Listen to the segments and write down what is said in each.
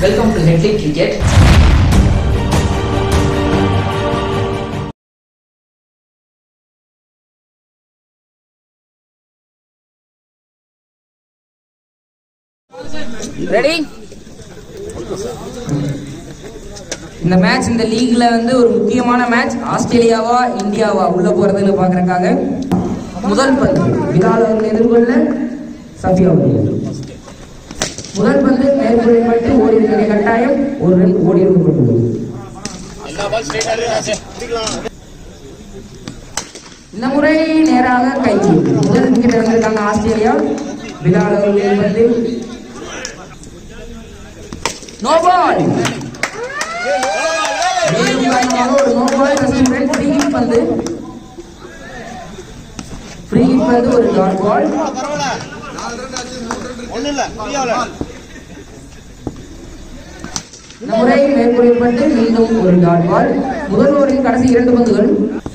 Welcome to Headley Cricket. Ready இந்த match இந்த லீக்ல வந்து ஒரு முக்கியமான மேட்ச் ஆஸ்திரேலியாவா இந்தியாவா உள்ள போறதுன்னு பாக்குறதுக்காக முதல் பந்து விரால் அவர்கள் எதிர்கொள்ள சஃபியா அவர்கள் முதல் பந்து மேற்கொள்ளப்பட்டு ஓடி இருக்கிற கட்டாயம் ஒரு ரன் ஓடி இருக்கப்பட்டுள்ளது இந்த முறை நேராக கைக்கு முதல் விக்கெட் இழந்திருக்காங்க ஆஸ்திரேலியா விரால் அவர்கள் வந்து நோ பால் மேலும் காரணமாக ஒரு no ball first free hit பந்து ஃப்ரீ ஹிட் பந்து ஒரு டாட் பால் ஒண்ணு இல்ல இந்தியாவுல இந்த முறை மேற்கொள்ளப்பட்டு மீண்டும் ஒரு டாட் பால் முதல் ஓவரின் கடைசி இரண்டு பந்துகள்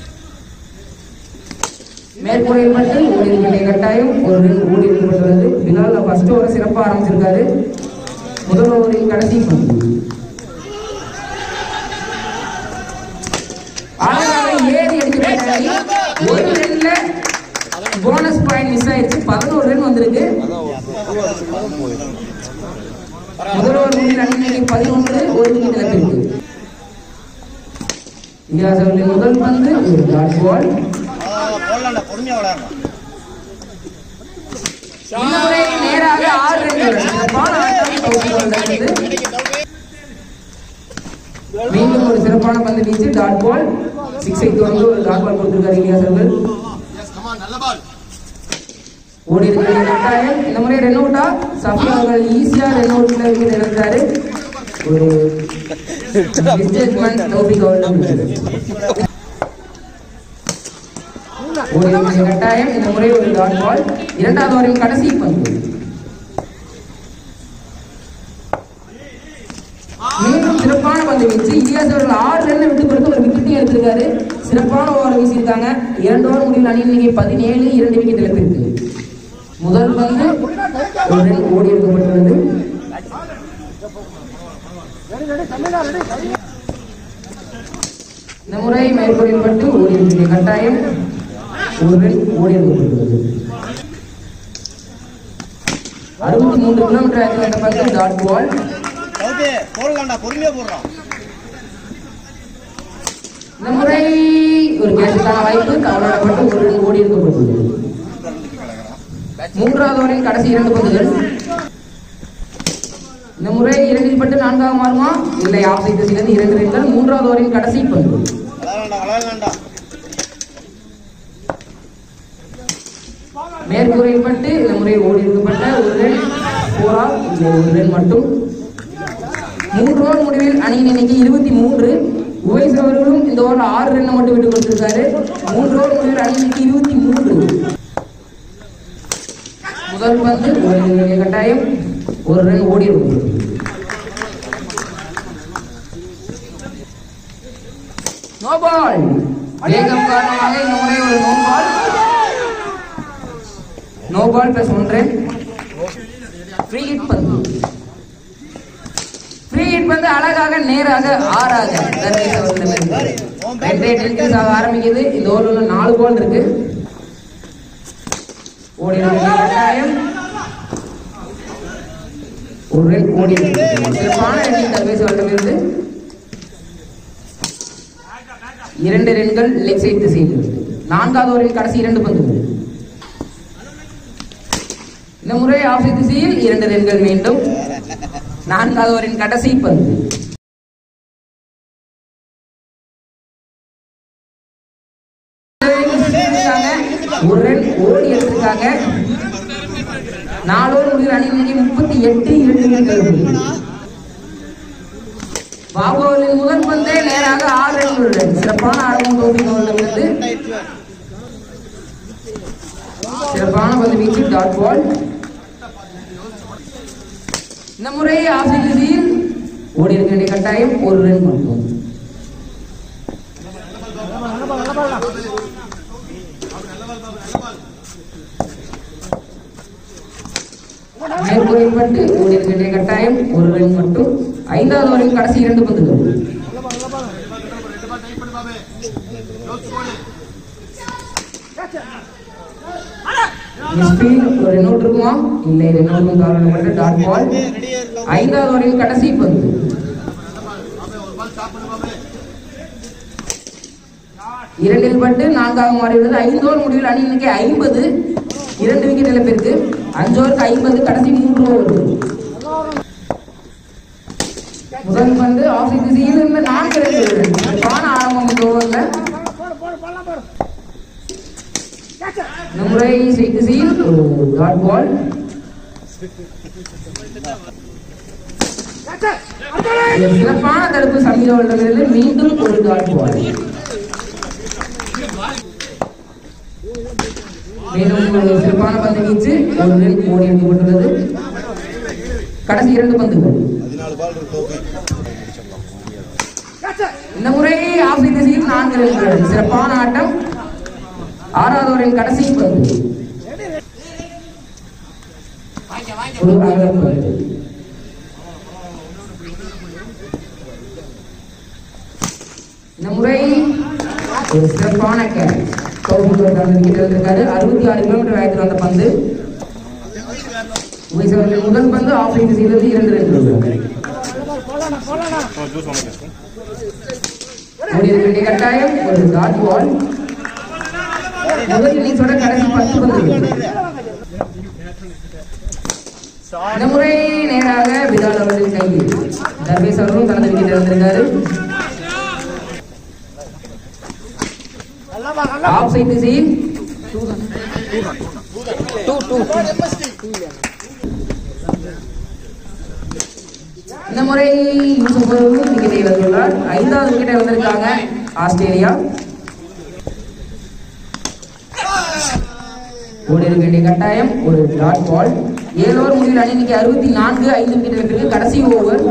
மேற்கொள்ளப்பட்டு ஓடி இருக்கிற கட்டாயம் ஒரு ரன் ஓடி இருக்கப்பட்டுள்ளது பிலால் ஃபர்ஸ்ட் ஓவர் சிறப்பாக ஆரம்பிச்சிருக்காரு முதல் ஓவரின் கடைசி பந்து அழகாக ஏறி அடிக்கப்பட்டாரு ஒரு ரன்ல போனஸ் பாயிண்ட் மிஸ் ஆயிடுச்சு பதினோரு ரன் வந்திருக்கு முதல் ஓவர் முடிவில் அணிக்கு பதினொன்று ஒரு விக்கெட் இழப்பிற்கு இந்தியாஸ் அவர்களின் முதல் பந்து ஒரு டாட் பால் போடலாம்டா பொறுமையா விளையாடணும் இந்த முறை நேராக ஆறு ரன்கள் சிறப்பான ஆட்டம் தோற்றுக்கொண்டிருந்தது மீண்டும் ஒரு சிறப்பான பந்து வீச்சு டாட் பால் சிக்ஸை தொடர்ந்து ஒரு டாட் பால் கொடுத்திருக்காரு இந்தியாஸ் அவர்கள் நல்ல பால் ஓடி இருக்கிற கட்டாயம் இந்த முறை ரன் அவுட்டா சஃபி அவர்கள் ஈஸியா ரன் அவுட்ல விக்கெட் இழந்தாரு ஒரு மிஸ்டேக்மெண்ட் தௌபிக் அவர்கள் ஓடி இருக்கிற கட்டாயம் இந்த முறை ஒரு டாட் பால் இரண்டாவது ஓவரின் கடைசி பந்து மீண்டும் சிறப்பான பந்து வீச்சு இந்தியாஸ் அவர்கள் ஆறு ரன் விட்டு கொடுத்து ஒரு விக்கெட்டையும் எடுத்திருக்காரு சிறப்பான ஓவர் வீசியிருக்காங்க இரண்டு ஓவர் முடிவில் அணி இன்னைக்கு பதினேழு இரண்டு விக்கெட் இழப்பிருக்கு முதல் பந்து ஒரு ரன் ஓடி எடுக்கப்பட்டுள்ளது இந்த முறை மேற்கொள்ளப்பட்டு ஓடி இருக்கிற கட்டாயம் ஒரு ரன் ஓடி எடுக்கப்பட்டுள்ளது அறுபத்தி மூன்று கிலோமீட்டர் ஆகி வந்த பந்து டாட் பால் ஓகே போடலாம்டா பொறுமையா போடுறோம் இந்த முறை ஒரு கேட்சுக்கான வாய்ப்பு கவலைப்பட்டு ஒரு ரன் ஓடி இருக்கப்பட்டுள்ளது மூன்றாவது ஓவரின் கடைசி இரண்டு பந்துகள் இந்த முறை இரண்டில் பட்டு நான்காக மாறுமா இல்லை ஆஃப் சைட் திசையிலிருந்து இரண்டு ரன்கள் மூன்றாவது ஓவரின் கடைசி பந்து விளையாடலாம்டா விளையாடலாம்டா மேற்கூரையில் பட்டு இந்த முறை ஓடி இருக்கப்பட்ட ஒரு ரன் போரா இல்லை ஒரு ரன் மட்டும் மூன்று ஓவர் முடிவில் அணியின் எண்ணிக்கை இருபத்தி மூன்று உவைஸ் அவர்களும் இந்த ஓவர் ஆறு ரன் மட்டும் விட்டு கொடுத்திருக்காரு மூன்று ஓவர் முடிவில் அணி எண்ணிக்கை இருபத்தி மூன்று முதல் பந்து ஓடி வேண்டிய கட்டாயம் ஒரு ரன் ஓடி இருக்கும் நோ பால் வேகம் காரணமாக இந்த முறை ஒரு no ball no ball plus one run free hit பந்து ஃப்ரீ ஹிட் பந்து அழகாக நேராக ஆறாக தர்மேஷ் அவர்களிடமிருந்து ரெட் ரேட் இன்க்ரீஸ் ஆக ஆரம்பிக்குது இந்த ஓவர்ல நாலு பால் இருக்கு ஓடி இருக்கிற கட்டாயம் ஒரு ரன் ஓடி இருக்கு சிறப்பான ரன்னிங் தர்மேஷ் அவர்களிடமிருந்து இரண்டு ரன்கள் லெக் சைட் திசையில் இருக்கு நான்காவது ஓவரில் கடைசி இரண்டு பந்துகள் இந்த முறை ஆஃப் சைட் திசையில் இரண்டு ரன்கள் மீண்டும் நான்காவது ஓவரின் கடைசி பந்து ஒரு ரன் ஓடி எடுத்திருக்காங்க நாலு ஓவர் முடிவில் அணி எண்ணிக்கை முப்பத்தி எட்டு இரண்டு ரன்கள் பாபு அவர்களின் முதல் பந்தே நேராக ஆறு ரன்களுடன் சிறப்பான ஆரம்பம் தோல்வி அவர்களிடமிருந்து சிறப்பான பந்து வீச்சு டாட் பால் இந்த முறை ஆசை திசையில் ஓடி இருக்க வேண்டிய கட்டாயம் ஒரு ரன் மட்டும் மேற்கொள்ளப்பட்டு ஓடி இருக்க வேண்டிய கட்டாயம் ஒரு ரன் மட்டும் ஐந்தாவது ஓவரில் கடைசி இரண்டு பந்துகள் மிஸ்பீல் ஒரு ரன் அவுட் இருக்குமா இல்லை ரன் அவுட் காரணப்பட்ட டாட் பால் ரெடியா இருக்கா ஐந்தாவது ஓவரில் கடைசி பந்து இரண்டில் பட்டு நான்காக மாறியுள்ளது ஐந்து ஓவர் முடிவில் அணி எண்ணிக்கை ஐம்பது இரண்டு விக்கெட் இழப்பிற்கு அஞ்சு ஓவருக்கு ஐம்பது கடைசி மூன்று ஓவர் முதல் பந்து ஆஃப் திசையில் இருந்த நான்கு ரன்கள் காண ஆரம்பம் இந்த ஓவர்ல இந்த முறை ஸ்ட்ரைக் திசையில் ஒரு டாட் பால் சிறப்பான தடுப்பு சமீப வருடங்களில் மீண்டும் ஒரு டாட் பால் மேலும் ஒரு சிறப்பான பந்து வீச்சு ஒரு ரன் ஓடி எடுக்கப்பட்டுள்ளது கடைசி இரண்டு பந்துகள் பதினாலு பால் இருக்கு இந்த முறை ஆஃப் திசையில் நான்கு ரன்கள் சிறப்பான ஆட்டம் ஆறாவது ஓவரின் கடைசி பந்து ஒரு அகல பந்து இந்த முறை ஒரு சிறப்பான கேட்ச் கௌமுகர் தனது விக்கெட் இருந்திருக்காரு அறுபத்தி ஆறு கிலோமீட்டர் வேகத்தில் வந்த பந்து உமேஷ் அவர்கள் முதல் பந்து ஆஃப் திசையிலிருந்து இரண்டு ரன்கள் ஓடி இருக்க வேண்டிய கட்டாயம் ஒரு டாட் பால் முதல் இன்னிங்ஸோட கடைசி பத்து பந்துகள் இந்த முறை நேராக பிலால் அவர்களின் கையில் தர்வேஸ் அவர்களும் தனது விக்கெட் இழந்திருக்காரு ஆஃப் சைட் திசையில் இந்த முறை யூசுப் அவர்களும் விக்கெட்டை இழந்துள்ளார் ஐந்தாவது விக்கெட்டை இழந்திருக்காங்க ஆஸ்திரேலியா ஓடி இருக்க வேண்டிய கட்டாயம் ஒரு டாட் பால் ஏழு ஓவர் முடிவில் அணி இன்னைக்கு அறுபத்தி நான்கு ஐந்து விக்கெட் இழப்பிற்கு கடைசி ஓவர்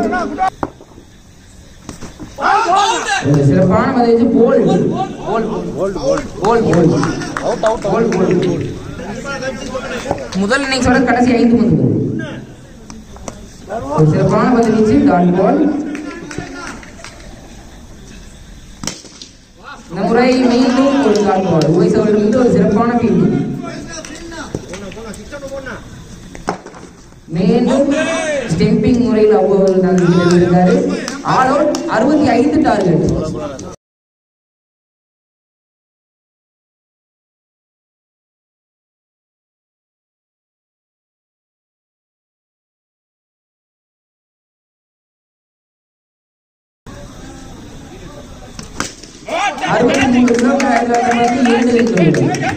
ஒரு சிறப்பான மதை வச்சு போல் போல் போல் போல் போல் போல் முதல் இன்னிங்ஸோட கடைசி ஐந்து பந்துகள் ஒரு சிறப்பான பந்து வீச்சு டாட் பால் இந்த முறை மீண்டும் ஒரு டாட் பால் உவைஸ் அவர்களிடமிருந்து ஒரு சிறப்பான ஃபீல்டிங் மீண்டும் ஸ்டெம்பிங் முறையில் அவ்வளவு தான் இருக்காரு ஆல் அவுட் அறுபத்தி ஐந்து டார்கெட் அறுபத்தி மூன்று கிலோமீட்டர் ஆயிரத்தி இரண்டு கிலோமீட்டர்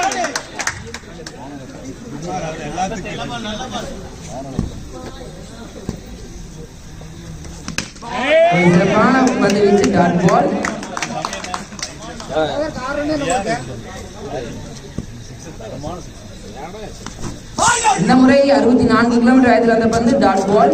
ஒரு சிறப்பான பந்து வீச்சு டாட் பால் இந்த முறை அறுபத்தி நான்கு கிலோமீட்டர் ஆயத்தில் அந்த பந்து டாட் பால்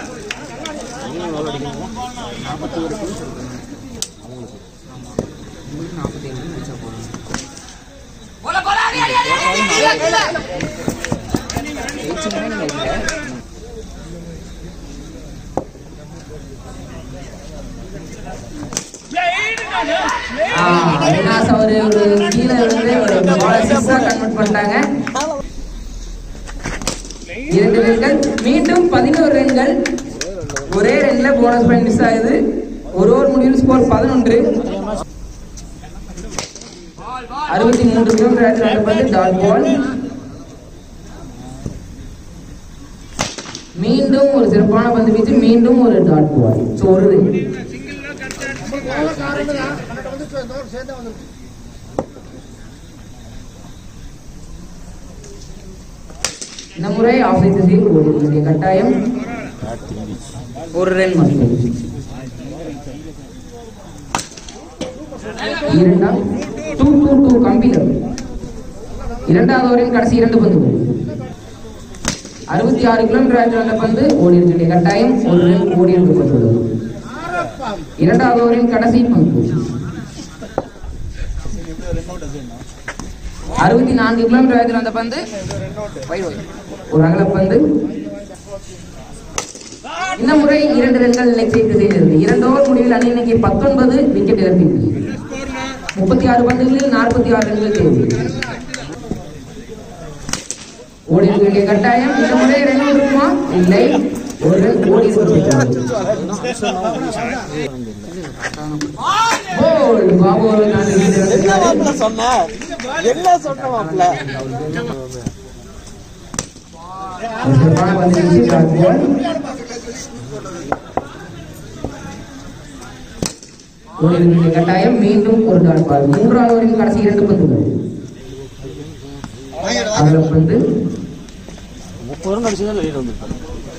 அவினாஷ் அவரு ஒரு கீழே இருந்து ஒரு பால சிக்ஸா கன்வெர்ட் பண்ணிட்டாங்க இரண்டு ரன்கள் மீண்டும் பதினோரு ரன்கள் ஒரே ரன்ல போனஸ் பாயிண்ட் மிஸ் ஆகுது ஒரு ஓவர் முடிவில் ஸ்கோர் பதினொன்று அறுபத்தி மூன்று கிலோமீட்டர் ஆயிரத்தி நடப்பது டாட் பால் மீண்டும் ஒரு சிறப்பான பந்து வீச்சு மீண்டும் ஒரு டாட் பால் ஸோ ஒரு run. இந்த முறை ஆஃப் திசையில் ஓட வேண்டிய கட்டாயம் ஒரு ரன் மட்டும் இரண்டாம் டூ டூ டூ கம்பீரம் இரண்டாவது ஓவரின் கடைசி இரண்டு பந்துகள் அறுபத்தி ஆறு கிலோமீட்டர் ஆயிரத்தி வந்த பந்து ஓடி இருக்க வேண்டிய கட்டாயம் ஒரு ரன் ஓடி எடுக்கப்பட்டுள்ளது இரண்டாவது ஓவரின் கடைசி பந்து அறுபத்தி நான்கு கிலோமீட்டர் ஆயிரத்தில் வந்த பந்து wide wide. ஒரு அகலப்பந்து இந்த முறை இரண்டு ரன்கள் நிலைச்சீட்டு செய்தது இரண்டு ஓவர் முடிவில் அணி இன்னைக்கு பத்தொன்பது விக்கெட் இழப்பிற்கு முப்பத்தி ஆறு பந்துகளில் நாற்பத்தி ஆறு ரன்கள் தேவை ஓடி இருக்க வேண்டிய கட்டாயம் இந்த முறை ரன் இருக்குமா இல்லை ஒரு ரன் ஓடி இருக்கிறது போல் பாபு அவர்கள் நான்கு wicket என்ன இழந்திருக்கிறார். மாப்பிள்ள சொன்ன என்ன சொன்ன மாப்பிள்ள ஒரு சிறப்பான பந்து வீச்சு டாட் பால் ஓடி இருக்க வேண்டிய கட்டாயம் மீண்டும் ஒரு டாட் பால் மூன்றாவது வரைக்கும் கடைசி இரண்டு பந்துகள் அகலம் பந்து முப்பது ரன் அடிச்சதா லீட் வந்துருக்காங்க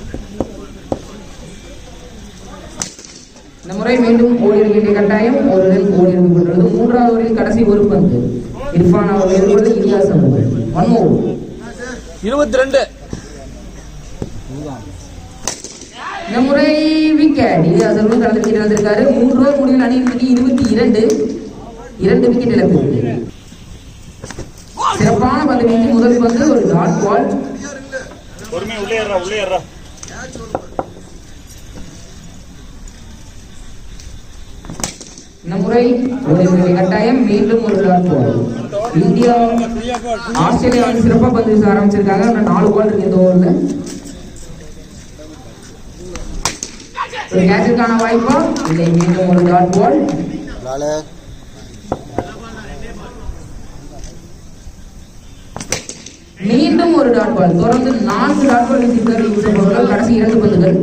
இந்த முறை மீண்டும் ஓடி இருக்க வேண்டிய கட்டாயம் ஒரு ரன் ஓடி இருக்கப்படுகிறது மூன்றாவது ஓவரில் கடைசி ஒரு பந்து இர்ஃபான் அவர்கள் எதிர்கொண்டு இலியாஸ் அவர்கள் ஒன் ஓவர் இருபத்தி ரெண்டு இந்த முறை விக்கெட் இலியாஸ் அவர்கள் கடந்த விக்கெட் இழந்திருக்காரு மூன்று ஓவர் முடிவில் அணி இன்னைக்கு இருபத்தி இரண்டு இரண்டு விக்கெட் இழப்பு சிறப்பான பந்து வீச்சு முதல் பந்து ஒரு டாட் பால் பொறுமையா உள்ளே ஏறா உள்ளே ஏறா இந்த முறை ஓடி இருக்க வேண்டிய கட்டாயம் மீண்டும் ஒரு டாட் பால் இந்தியா ஆஸ்திரேலியாவின் சிறப்பா பந்து வீச ஆரம்பிச்சிருக்காங்க இன்னும் நாலு பால் இருக்கு இந்த ஓவர்ல ஒரு கேட்சுக்கான வாய்ப்பா இல்லை மீண்டும் ஒரு டாட் பால் மீண்டும் ஒரு டாட் பால் தொடர்ந்து நான்கு டாட் பால் வீசியிருக்காரு யூசப் அவர்கள் கடைசி இரண்டு பந்துகள்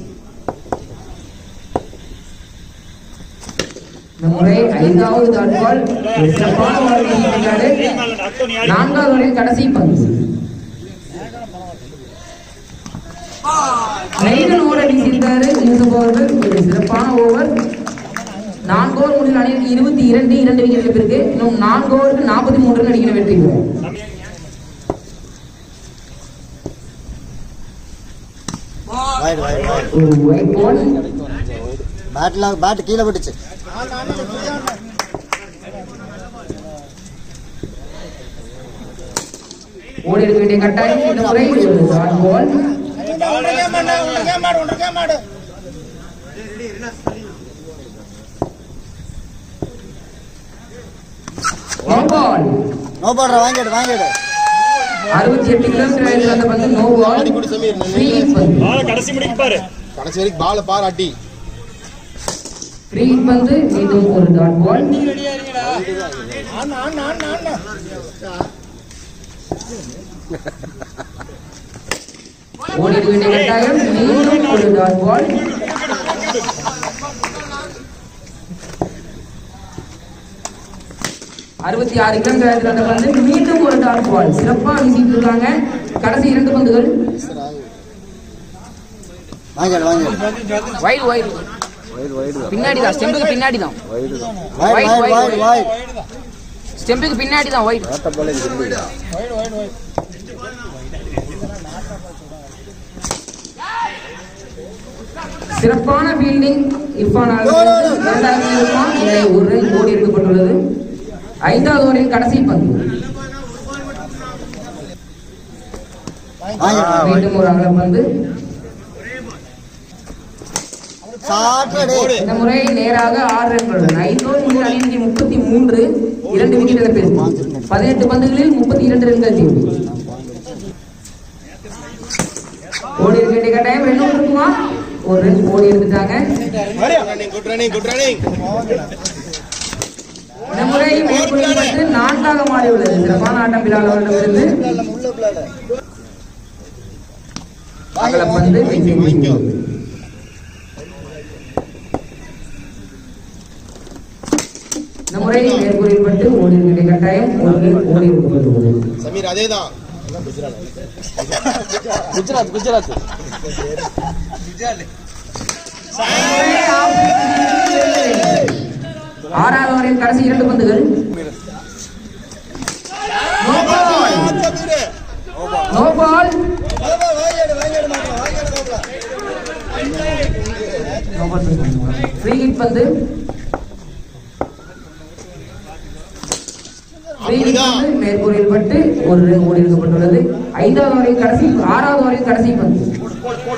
இந்த முறை ஐந்தாவது டாட் பால் ஒரு சிறப்பான பால் வீசியிருக்காரு நான்காவது வரையில் கடைசி பந்து மெய்டன் ஓவர் வீசியிருக்காரு யூசப் அவர்கள் ஒரு சிறப்பான ஓவர் நான்கு ஓவர் முடிவில் அணிக்கு இருபத்தி இரண்டு இரண்டு விக்கெட் இழப்பிற்கு இன்னும் நான்கு ஓவருக்கு நாற்பத்தி மூன்று ரன் அடிக்கிற வெற்றி பெறும் வைடு வைடு வைடு ஒரு ஒயிட் பால் பேட்ல பேட் கீழே விட்டுச்சு ஓடி இருக்க வேண்டிய கட்டாயம் இந்த முறை ஒரு dot ball no ball no பாடுற வாங்கிடு வாங்கிடு அறுபத்தி எட்டு கிலோமீட்டர் வயதில் வந்த பந்து நோ பால் ஆடி கொடு சமீர், நின்னு. ஃப்ரீ பந்து பால கடைசி முடிக்கு பாரு கடைசி வரைக்கும் பால பார் அடி ஃப்ரீ பந்து மீண்டும் ஒரு டாட் பால் ஓடி இருக்க வேண்டிய கட்டாயம் மீண்டும் ஒரு டாட் பால் அறுபத்தி ஆறு கிலோமீட்டர் வயதில் வந்த பந்து மீண்டும் ஒரு டாட் பால் சிறப்பா வீசிட்டு இருக்காங்க கடைசி இரண்டு பந்துகள் வாங்கிடு வாங்கிடு வைடு வைடு வைடு வைடு பின்னாடி தான் ஸ்டெம்புக்கு பின்னாடி தான் வைடு வைடு வைடு வைடு ஸ்டெம்புக்கு பின்னாடி தான் வைடு வேட்ட பால் இருக்கு சிறப்பான ஃபீல்டிங் இர்ஃபான் ஆல்வின் இரண்டாவது இர்ஃபான் இல்லை ஒரு ரன் ஓடி எடுக்கப்பட்டுள்ளது ஐந்தாவது ஓவரின் கடைசி பந்து வாங்கிடு மீண்டும் ஒரு அகல பந்து சாட்டடே இந்த முறை நேராக ஆறு ரன்களுடன் ஐந்து ஓவர் முடிவில் அணிக்கு முப்பத்தி மூன்று இரண்டு விக்கெட் இழப்பிற்கு பதினெட்டு பந்துகளில் முப்பத்தி இரண்டு ரன்கள் தீர்வு ஓடி இருக்க வேண்டிய கட்டாயம் ரெண்டு இருக்குமா ஒரு ரன் ஓடி இருந்துட்டாங்க குட் ரன்னிங் குட் ரன்னிங் இந்த முறை மேற்கொள்ளும் பந்து நான்காக மாறி உள்ளது சிறப்பான ஆட்டம் பிலால் அவர்களிடமிருந்து உள்ள பிளாட அகல பந்து வெற்றி இந்த முறை மேற்கூறில் பட்டு ஓடி இருக்க வேண்டிய கட்டாயம் ஒரு ஓடி இருக்கப்பட்டுள்ளது சமீர் அதேதான் குஜராத் குஜராத் ஆறாவது ஓவரின் கடைசி இரண்டு பந்துகள் No ball. Sameer No ball. No ball. Free hit பந்து Free hit பந்து மேற்கூறில் பட்டு ஒரு ரன் ஓடி இருக்கப்பட்டுள்ளது ஐந்தாவது ஓவரின் கடைசி ஆறாவது ஓவரின் கடைசி பந்து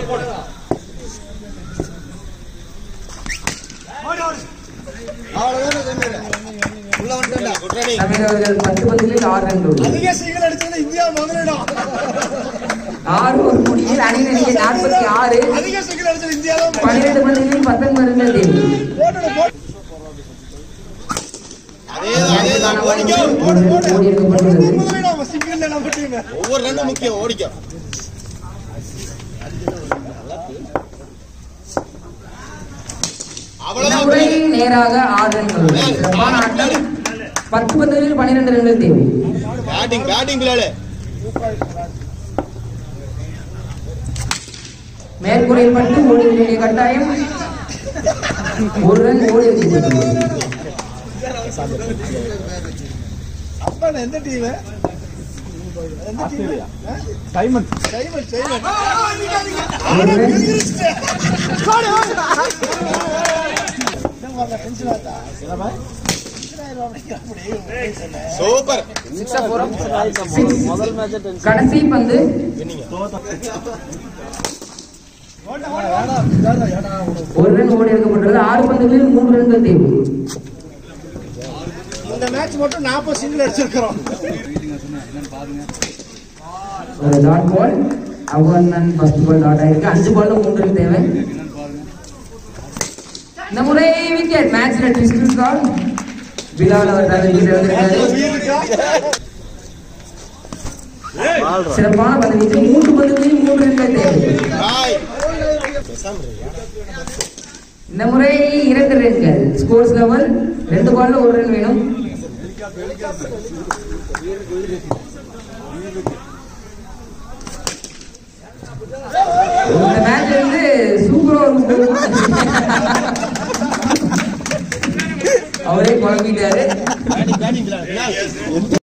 சமீர் அவர்கள் பத்து பந்துகளில் ஆறு ரன்கள் அதிக சிங்கிள் அடிச்சது இந்தியா முதலிடம் ஆறு ஒரு முடிவில் அணிநணிகை நாற்பத்தி ஆறு அதிக சிங்கிள் அடிச்சது இந்தியா தான் பன்னிரண்டு பந்துகளில் பத்தொன்பது ரன்கள் தேவை போட்டு போட்டு அதேதான் அதேதான் ஓடிக்கோ ஒரு ரன் ஓடி எடுக்கப்பட்டுள்ளது முதலிடம் சிங்கிள் நம்ம டீம் ஒவ்வொரு ரன்னும் முக்கியம் ஓடிக்கோ இந்த அவ்வளவுதான் முறை நேராக ஆறு ரன்கள் சிறப்பான ஆட்டம் பத்து பந்துகளில் பன்னிரண்டு ரன்கள் தேவை பேட்டிங் பேட்டிங் பிள்ளைகளே மேற்கூரையில் பட்டு ஓடி வேண்டிய கட்டாயம் ஒரு ரன் ஓடி எடுக்கப்பட்டுள்ளது அப்ப எந்த டீம் எந்த டீம் சைமன் சைமன் சைமன் ஒரு ரன் சூப்பர் முதல் மேட்ச் கடைசி பந்து ஒரு ரன் ஓடி எடுக்கப்பட்டுள்ளது ஆறு பந்துகளில் மூன்று ரன்கள் தேவை இந்த மேட்ச் மட்டும் நாற்பது சிங்கிள் அடிச்சிருக்கிறோம் ஒரு டாட் பால் அவன் ஃபர்ஸ்ட் பால் டாட் ஆயிருக்கு அஞ்சு பால்ல மூன்று ரன் தேவை இந்த முறை விக்கெட் மேட்ச்ல ட்விஸ்ட் கால் பிலால் அவர்கள் விக்கெட் எடுத்திருக்காரு சிறப்பான பந்து வீச்சு மூன்று பந்துகளில் மூன்று ரன்கள் தேவை பாய் இந்த முறை இரண்டு ரன்கள் ஸ்கோர்ஸ் லெவல் ரெண்டு பால்ல ஒரு ரன் வேணும் இந்த மேட்ச் வந்து சூப்பரா இருக்கும் அவரே குழம்பிட்டாரு பேட்டிங் பேட்டிங் பிள்ளைகளே